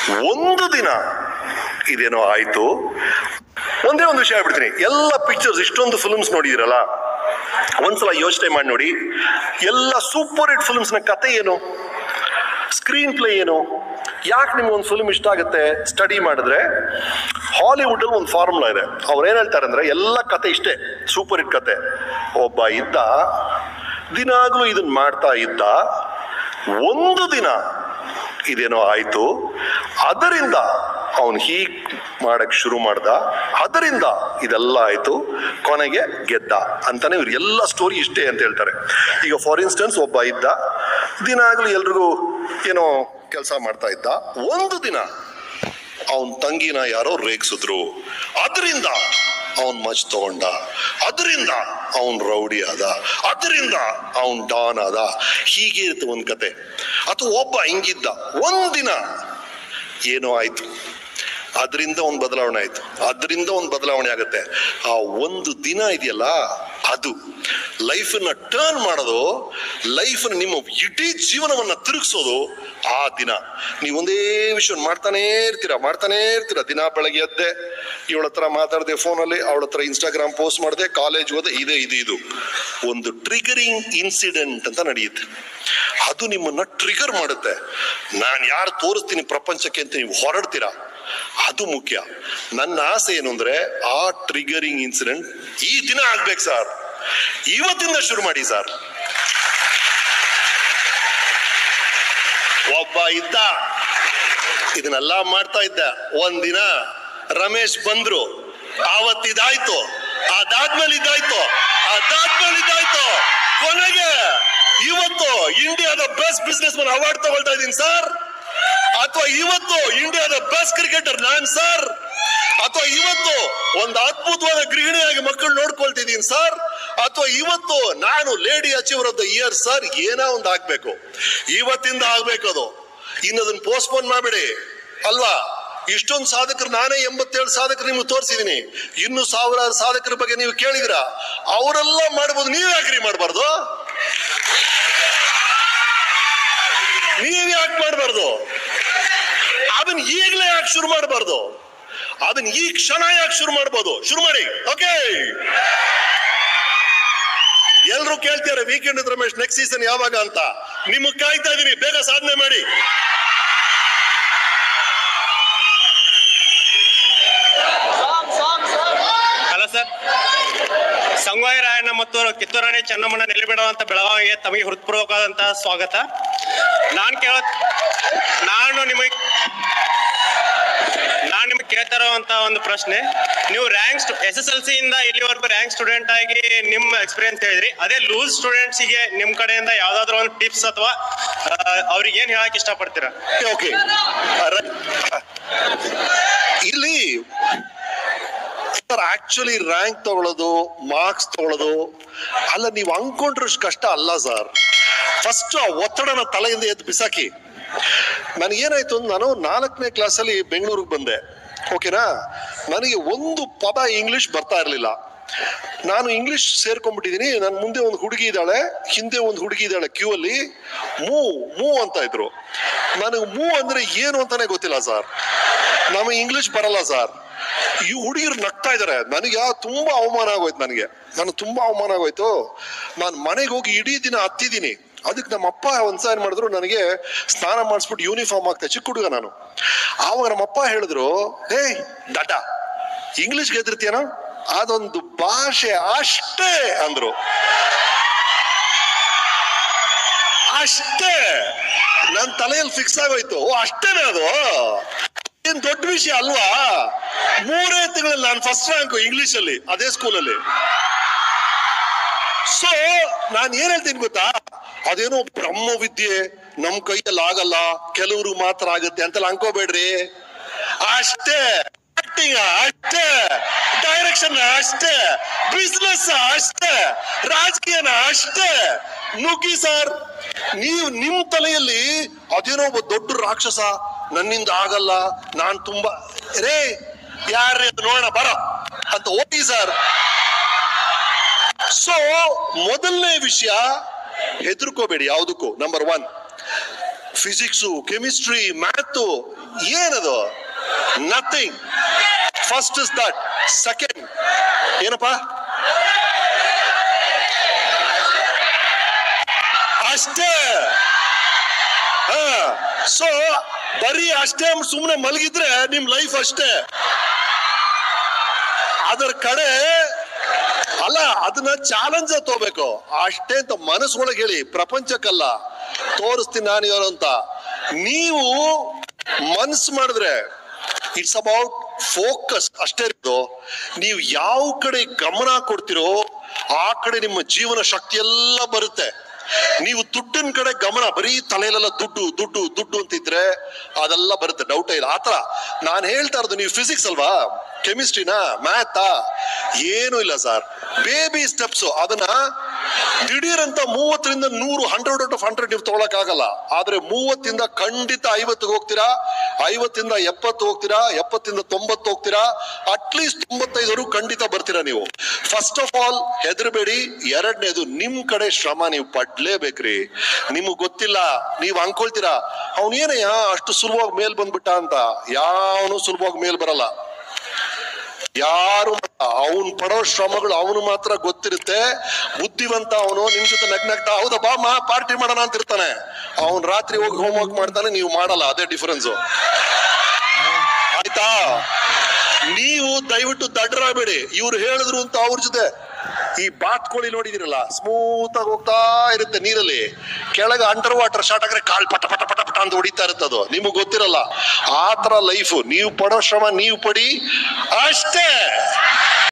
ಒಂದು ದಿನ ಇದೇನೋ ಆಯ್ತು ಒಂದೇ ಒಂದು ವಿಷಯ ಹೇಳ್ಬಿಡ್ತೀನಿ ಎಲ್ಲ ಪಿಕ್ಚರ್ಸ್ ಇಷ್ಟೊಂದು ಫಿಲ್ಮ್ಸ್ ನೋಡಿದಿರಲ್ಲ ಒಂದ್ಸಲ ಯೋಚನೆ ಮಾಡಿ ನೋಡಿ ಎಲ್ಲ ಸೂಪರ್ ಹಿಟ್ ಫಿಲ್ಮ್ಸ್ ನ ಕತೆ ಏನು ಸ್ಕ್ರೀನ್ ಪ್ಲೇ ಏನು ಯಾಕೆ ನಿಮ್ಗೆ ಒಂದು ಫಿಲ್ಮ್ ಇಷ್ಟ ಆಗುತ್ತೆ ಸ್ಟಡಿ ಮಾಡಿದ್ರೆ ಹಾಲಿವುಡ್ ಅಲ್ಲಿ ಒಂದು ಫಾರ್ಮುಲಾ ಇದೆ ಅವ್ರು ಏನ್ ಹೇಳ್ತಾರೆ ಅಂದ್ರೆ ಎಲ್ಲ ಕತೆ ಇಷ್ಟೇ ಸೂಪರ್ ಹಿಟ್ ಕತೆ ಒಬ್ಬ ಇದ್ದ ದಿನಾಗ್ಲೂ ಇದನ್ನ ಮಾಡ್ತಾ ಇದ್ದ ಒಂದು ದಿನ ಇದೇನೋ ಆಯ್ತು ಅದರಿಂದ ಅವನು ಹೀಗ್ ಮಾಡಕ್ ಶುರು ಮಾಡ್ದ ಅದರಿಂದ ಇದೆಲ್ಲ ಆಯ್ತು ಕೊನೆಗೆ ಗೆದ್ದ ಅಂತಾನೆ ಇವ್ರು ಎಲ್ಲ ಸ್ಟೋರಿ ಇಷ್ಟೇ ಅಂತ ಹೇಳ್ತಾರೆ ಈಗ ಫಾರ್ ಇನ್ಸ್ಟೆನ್ಸ್ ಒಬ್ಬ ಇದ್ದ ದಿನಾಗ್ಲೂ ಎಲ್ರಿಗೂ ಏನೋ ಕೆಲಸ ಮಾಡ್ತಾ ಇದ್ದ ಒಂದು ದಿನ ಅವನ್ ತಂಗಿನ ಯಾರೋ ರೇಗಿಸಿದ್ರು ಅದರಿಂದ ಅವನ್ ಮಚ್ ತಗೊಂಡ ಅದರಿಂದ ಅವನ್ ರೌಡಿ ಆದ ಅದರಿಂದ ಅವನ್ ಡಾನ್ ಆದ ಹೀಗೆ ಇರುತ್ತೆ ಒಂದ್ ಕತೆ ಅಥವಾ ಒಬ್ಬ ಹಿಂಗಿದ್ದ ಒಂದಿನ ಏನೋ ಆಯ್ತು ಅದರಿಂದ ಒಂದು ಬದಲಾವಣೆ ಆಯ್ತು ಅದರಿಂದ ಒಂದು ಬದಲಾವಣೆ ಆಗುತ್ತೆ ಆ ಒಂದು ದಿನ ಇದೆಯಲ್ಲ ಅದು ಲೈಫನ್ನ ಟರ್ನ್ ಮಾಡೋದು ಲೈಫ್ ನಿಮ್ಮ ಇಡೀ ಜೀವನವನ್ನ ತಿರುಗಿಸೋದು ಆ ದಿನ ನೀವು ಒಂದೇ ವಿಷಯ ಮಾಡ್ತಾನೇ ಇರ್ತೀರಾ ಮಾಡ್ತಾನೇ ಇರ್ತೀರಾ ದಿನ ಬೆಳಗ್ಗೆ ಎದ್ದೆ ಇವಳ ಹತ್ರ ಮಾತಾಡದೆ ಫೋನಲ್ಲಿ ಅವಳ ಹತ್ರ ಇನ್ಸ್ಟಾಗ್ರಾಮ್ ಪೋಸ್ಟ್ ಮಾಡಿದೆ ಕಾಲೇಜ್ ಹೋದೆ ಇದೆ ಇದು ಇದು ಒಂದು ಟ್ರಿಗರಿಂಗ್ ಇನ್ಸಿಡೆಂಟ್ ಅಂತ ನಡೆಯುತ್ತೆ ಅದು ನಿಮ್ಮನ್ನ ಟ್ರಿಗರ್ ಮಾಡುತ್ತೆ ನಾನು ಯಾರು ತೋರಿಸ್ತೀನಿ ಪ್ರಪಂಚಕ್ಕೆ ಅಂತ ನೀವು ಹೊರಡ್ತೀರಾ ಅದು ಮುಖ್ಯ ನನ್ನ ಆಸೆ ಏನು ಅಂದ್ರೆ ಆ ಟ್ರಿಗರಿಂಗ್ ಇನ್ಸಿಡೆಂಟ್ ಈ ದಿನ ಆಗ್ಬೇಕು ಸರ್ ಇವತ್ತಿಂದ ಶುರು ಮಾಡಿ ಸರ್ ಒಬ್ಬ ಇದ್ದ ಇದನ್ನೆಲ್ಲ ಮಾಡ್ತಾ ಇದ್ದ ಒಂದಿನ ರಮೇಶ್ ಬಂದ್ರು ಆವತ್ತಿದಾಯ್ತು ಅದಾದ್ಮೇಲೆ ಇದಾಯ್ತು ಅದಾದ್ಮೇಲೆ ಇದಾಯ್ತು ಕೊನೆಗೆ ಇವತ್ತು ಇಂಡಿಯಾದ ಬೆಸ್ಟ್ ಬಿಸ್ನೆಸ್ ಮನ್ ಅವಾರ್ಡ್ ತಗೊಳ್ತಾ ಇದ್ದೀನಿ ಸರ್ ಅಥವಾ ಇವತ್ತು ಇಂಡಿಯಾದ ಬೆಸ್ಟ್ ಕ್ರಿಕೆಟರ್ ನಾನ್ ಸರ್ ಅಥವಾ ಇವತ್ತು ಒಂದು ಅದ್ಭುತವಾದ ಗೃಹಿಣಿಯಾಗಿ ಮಕ್ಕಳು ನೋಡ್ಕೊಳ್ತಿದ್ದೀನಿ ಸರ್ ಅಥವಾ ಇವತ್ತು ನಾನು lady achiever of the year sir ಏನೋ ಒಂದು ಆಗ್ಬೇಕು ಇವತ್ತಿಂದ ಆಗ್ಬೇಕು ಅದು ಇನ್ನು ಅದನ್ನ ಪೋಸ್ಟ್ಪೋನ್ ಮಾಡಬೇಡಿ ಅಲ್ವಾ ಇಷ್ಟೊಂದು ಸಾಧಕರು ನಾನೇ ಎಂಬತ್ತೇಳು ಸಾಧಕರು ನಿಮ್ಗೆ ತೋರಿಸಿದೀನಿ ಇನ್ನು ಸಾವಿರಾರು ಸಾಧಕರ ಬಗ್ಗೆ ನೀವು ಕೇಳಿದಿರ ಅವರೆಲ್ಲ ಮಾಡ್ಬೋದು ನೀವ್ ಯಾಕ್ರಿ ಮಾಡಬಾರ್ದು ನೀವ್ ಯಾಕೆ ಮಾಡಬಾರ್ದು ಅದನ್ನ ಈಗಲೇ ಯಾಕೆ ಶುರು ಮಾಡಬಾರ್ದು ಅದನ್ನ ಈ ಕ್ಷಣ ಯಾಕೆ ಶುರು ಮಾಡ್ಬೋದು ಶುರು ಮಾಡಿ ಓಕೆ ಎಲ್ರು ಕೇಳ್ತಾರೆ weekend with Ramesh next season ಯಾವಾಗ ಅಂತ ನಿಮಗ್ ಕಾಯ್ತಾ ಇದೀನಿ ಬೇಗ ಸಾಧನೆ ಮಾಡಿ ಹಲೋ ಸರ್ ಸಂಗೊಳ್ಳಿ ರಾಯಣ್ಣ ಮತ್ತು ಕಿತ್ತೂರಾಣಿ ಚೆನ್ನಮ್ಮನ ನೆಲೆಬಿಡುವಂತ ಬೆಳಗಾವಿಗೆ ತಮಗೆ ಹೃತ್ಪೂರ್ವಕವಾದಂತಹ ಸ್ವಾಗತ ನಾನು ಕೇಳ ನಾನು ನಿಮಗೆ ನಾನು ನಿಮಗೆ ಕೇಳ್ತಾ ಇರುವಂತ ಒಂದು ಪ್ರಶ್ನೆ ನೀವು rank S S L C ಇಂದ ಇಲ್ಲಿವರೆಗೂ ರ್ಯಾಂಕ್ ಸ್ಟೂಡೆಂಟ್ ಆಗಿ ನಿಮ್ಮ ಎಕ್ಸ್ಪೀರಿಯನ್ಸ್ ಹೇಳಿದ್ರಿ ಅದೇ ಲೂಸ್ ಸ್ಟೂಡೆಂಟ್ಸಿಗೆ ನಿಮ್ಮ ಕಡೆಯಿಂದ ಯಾವ್ದಾದ್ರು ಒಂದು ಟಿಪ್ಸ್ ಅಥವಾ ಅವ್ರಿಗೆ ಏನ್ ಹೇಳಕ್ ಇಷ್ಟಪಡ್ತೀರಾ ಓಕೆ ಇಲ್ಲಿ ಸರ್ ಆಕ್ಚುಲಿ ರ್ಯಾಂಕ್ ತಗೊಳ್ಳೋದು ಮಾರ್ಕ್ಸ್ ತಗೊಳ್ಳೋದು ಅಲ್ಲ ನೀವು ಅಂದ್ಕೊಂಡ್ರಷ್ಟು ಕಷ್ಟ ಅಲ್ಲ ಸರ್ ಫಸ್ಟ್ ಆ ಒತ್ತಡನ ತಲೆಯಿಂದ ಎದ್ದು ಬಿಸಾಕಿ ನನಗೇನಾಯ್ತು ಅಂದ್ರೆ ನಾನು ನಾಲ್ಕನೇ ಕ್ಲಾಸಲ್ಲಿ ಬೆಂಗಳೂರಿಗೆ ಬಂದೆ ಓಕೆನಾ ನನಗೆ ಒಂದು ಪದ ಇಂಗ್ಲಿಷ್ ಬರ್ತಾ ಇರಲಿಲ್ಲ ನಾನು ಇಂಗ್ಲಿಷ್ ಸೇರ್ಕೊಂಡ್ಬಿಟ್ಟಿದ್ದೀನಿ ನನ್ನ ಮುಂದೆ ಒಂದು ಹುಡುಗಿ ಇದ್ದಾಳೆ ಹಿಂದೆ ಒಂದು ಹುಡುಗಿ ಇದ್ದಾಳೆ ಕ್ಯೂ ಅಲ್ಲಿ ಮೂ ಮೂ ಅಂತ ಇದ್ರು ನನಗೆ ಮೂ ಅಂದ್ರೆ ಏನು ಅಂತಾನೆ ಗೊತ್ತಿಲ್ಲ ಸರ್ ನಮಗೆ ಇಂಗ್ಲಿಷ್ ಬರಲ್ಲ ಸರ್ ಈ ಹುಡುಗಿರು ನಗ್ತಾ ಇದಾರೆ ನನಗೆ ತುಂಬಾ ಅವಮಾನ ಆಗೋಯ್ತು ನನಗೆ ನಾನು ತುಂಬಾ ಅವಮಾನ ಆಗೋಯ್ತು ನಾನು ಮನೆಗೆ ಹೋಗಿ ಇಡೀ ದಿನ ಹತ್ತಿದ್ದೀನಿ ಅದಕ್ಕೆ ನಮ್ಮ ಅಪ್ಪ ಒಂದ್ಸ ಏನ್ ಮಾಡಿದ್ರು ನನಗೆ ಸ್ನಾನ ಮಾಡಿಸ್ಬಿಟ್ಟು ಯೂನಿಫಾರ್ಮ್ ಆಗ್ತಾ ಚಿಕ್ಕ ಹುಡುಗ ನಾನು ಆವಾಗ ನಮ್ಮ ಅಪ್ಪ ಹೇಳಿದ್ರು ಹೇ ಡಾಟ ಇಂಗ್ಲಿಷ್ ಗೆದ್ದಿರ್ತೀಯನ ಅದೊಂದು ಭಾಷೆ ಅಷ್ಟೇ ಅಂದ್ರು ಅಷ್ಟೇ ನನ್ನ ತಲೆಯಲ್ಲಿ ಫಿಕ್ಸ್ ಆಗೋಯ್ತು ಓ ಅಷ್ಟೇನೆ ಅದು ಏನ್ ದೊಡ್ಡ ವಿಷಯ ಅಲ್ವಾ ಮೂರೇ ತಿಂಗಳಲ್ಲಿ ನಾನು ಫಸ್ಟ್ ರ್ಯಾಂಕ್ ಇಂಗ್ಲಿಷ್ ಅಲ್ಲಿ ಅದೇ ಸ್ಕೂಲಲ್ಲಿ ಸೊ ನಾನು ಏನ್ ಹೇಳ್ತೀನಿ ಗೊತ್ತಾ ಅದೇನೋ ಬ್ರಹ್ಮ ವಿದ್ಯೆ ನಮ್ ಕೈಯಲ್ಲಿ ಆಗಲ್ಲ ಕೆಲವರು ಮಾತ್ರ ಆಗುತ್ತೆ ಅಂತೆಲ್ಲ ಅನ್ಕೋಬೇಡ್ರಿ ಅಷ್ಟೇ ಆಕ್ಟಿಂಗ್ ಅಷ್ಟೇ ಡೈರೆಕ್ಷನ್ ಅಷ್ಟೇ ಬಿಸ್ನೆಸ್ ಅಷ್ಟೇ ರಾಜಕೀಯನ ಅಷ್ಟೇ ನುಗ್ಗಿ ಸರ್ ನೀವು ನಿಮ್ ತಲೆಯಲ್ಲಿ ಅದೇನೋ ಒಬ್ಬ ದೊಡ್ಡ ರಾಕ್ಷಸ ನನ್ನಿಂದ ಆಗಲ್ಲ ನಾನ್ ತುಂಬಾ ರೇ ಯಾರೇ ನೋಡೋಣ ಬರ ಅಂತ ಹೋಗಿ ಸರ್ ಸೊ ಮೊದಲನೇ ವಿಷಯ ಹೆದರ್ಕೋಬೇಡಿ ಯಾವುದಕ್ಕೂ number one physics chemistry math ಏನದು nothing first is that second ಏನಪ್ಪ ಅಷ್ಟೇ ಹಾ ಸೊ ಬರೀ ಅಷ್ಟೇ ಸುಮ್ಮನೆ ಮಲಗಿದ್ರೆ ನಿಮ್ ಲೈಫ್ ಅಷ್ಟೇ ಅದರ ಕಡೆ ಅಲ್ಲ ಅದನ್ನ ಚಾಲೆಂಜ್ ತಗೋಬೇಕು ಅಷ್ಟೇ ಅಂತ ಮನಸ್ಸೊಳಗೆ ಹೇಳಿ ಪ್ರಪಂಚಕ್ಕಲ್ಲ ತೋರಿಸ್ತೀನಿ ನಾನು ಯಾರು ಅಂತ ನೀವು ಮನ್ಸ್ ಮಾಡಿದ್ರೆ ಇಟ್ಸ್ ಅಬೌಟ್ ಫೋಕಸ್ ಅಷ್ಟೇ ಇರೋದು ನೀವು ಯಾವ ಕಡೆ ಗಮನ ಕೊಡ್ತಿರೋ ಆ ಕಡೆ ನಿಮ್ಮ ಜೀವನ ಶಕ್ತಿ ಎಲ್ಲ ಬರುತ್ತೆ ನೀವು ದುಡ್ಡಿನ ಕಡೆ ಗಮನ ಬರೀ ತಲೆಯಲ್ಲೆಲ್ಲ ದುಡ್ಡು ದುಡ್ಡು ದುಡ್ಡು ಅಂತಿದ್ರೆ ಅದೆಲ್ಲ ಬರುತ್ತೆ ಡೌಟೇ ಇಲ್ಲ ಆತರ ನಾನು ಹೇಳ್ತಾ ಇರೋದು ನೀವು ಫಿಸಿಕ್ಸ್ ಅಲ್ವಾ ಕೆಮಿಸ್ಟ್ರಿನಾ ಮ್ಯಾಥಾ ಏನು ಇಲ್ಲ ಸರ್ ಬೇಬಿ ಸ್ಟೆಪ್ಸ್ ಅದನ್ನ ದಿಢೀರಂತ ಮೂವತ್ತರಿಂದ ನೂರು ಹಂಡ್ರೆಡ್ ಔಟ್ ಆಫ್ ಹಂಡ್ರೆಡ್ ನೀವು ತಗೊಳಕ್ ಆಗಲ್ಲ ಆದ್ರೆ ಮೂವತ್ತಿಂದ ಖಂಡಿತ ಐವತ್ತಿಗೆ ಹೋಗ್ತೀರಾ ಐವತ್ತಿಂದ ಎಪ್ಪತ್ತು ಹೋಗ್ತೀರಾ ಎಪ್ಪತ್ತಿಂದ ತೊಂಬತ್ತು ಹೋಗ್ತೀರಾ ಅಟ್ಲೀಸ್ಟ್ ತೊಂಬತ್ತೈದವರು ಖಂಡಿತ ಬರ್ತೀರಾ ನೀವು ಫಸ್ಟ್ ಆಫ್ ಆಲ್ ಹೆದರ್ಬೇಡಿ ಎರಡನೇದು ನಿಮ್ ಕಡೆ ಶ್ರಮ ನೀವು ಪಡ್ಲೇಬೇಕ್ರಿ ನಿಮಗ್ ಗೊತ್ತಿಲ್ಲ ನೀವು ಅನ್ಕೊಳ್ತೀರಾ ಅವನೇನಯ್ಯ ಅಷ್ಟು ಸುಲಭವಾಗಿ ಮೇಲ್ ಬಂದ್ಬಿಟ್ಟ ಅಂತ ಯಾವನು ಸುಲಭವಾಗಿ ಮೇಲ್ ಬರಲ್ಲ ಯಾರು ಅವನ್ ಪಡೋ ಶ್ರಮಗಳು ಅವನು ಮಾತ್ರ ಗೊತ್ತಿರುತ್ತೆ ಬುದ್ಧಿವಂತ ಅವನು ನಿಮ್ ಜೊತೆ ನಗ್ನಗ್ತಾ ಹೌದಾ ಬಾ ಮಾ ಪಾರ್ಟಿ ಮಾಡೋಣ ಅಂತ ಇರ್ತಾನೆ ಅವನ್ ರಾತ್ರಿ ಹೋಗಿ ಹೋಮ್ ವರ್ಕ್ ಮಾಡ್ತಾನೆ ನೀವು ಮಾಡಲ್ಲ ಅದೇ ಡಿಫರೆನ್ಸ್ ಆಯ್ತಾ ನೀವು ದಯವಿಟ್ಟು ದಡ್ಡರಾಗಬೇಡಿ ಇವ್ರು ಹೇಳಿದ್ರು ಅಂತ ಅವ್ರ ಜೊತೆ ಈ ಬಾತ್ಕೋಳಿ ನೋಡಿದಿರಲ್ಲ ಸ್ಮೂತ್ ಆಗಿ ಹೋಗ್ತಾ ಇರುತ್ತೆ ನೀರಲ್ಲಿ ಕೆಳಗೆ ಅಂಡರ್ ವಾಟರ್ ಶಾರ್ಟ್ ಆಗ್ರೆ ಕಾಲ್ ಪಟ ಪಟ ಪಟ ಪಟ ಅಂತ ಹೊಡಿತಾ ಇರುತ್ತೆ ಅದು ನಿಮಗೆ ಗೊತ್ತಿರಲ್ಲ ಆ ತರ ಲೈಫ್ ನೀವು ಪಡೋ ಶ್ರಮ ನೀವು ಪಡಿ ಅಷ್ಟೇ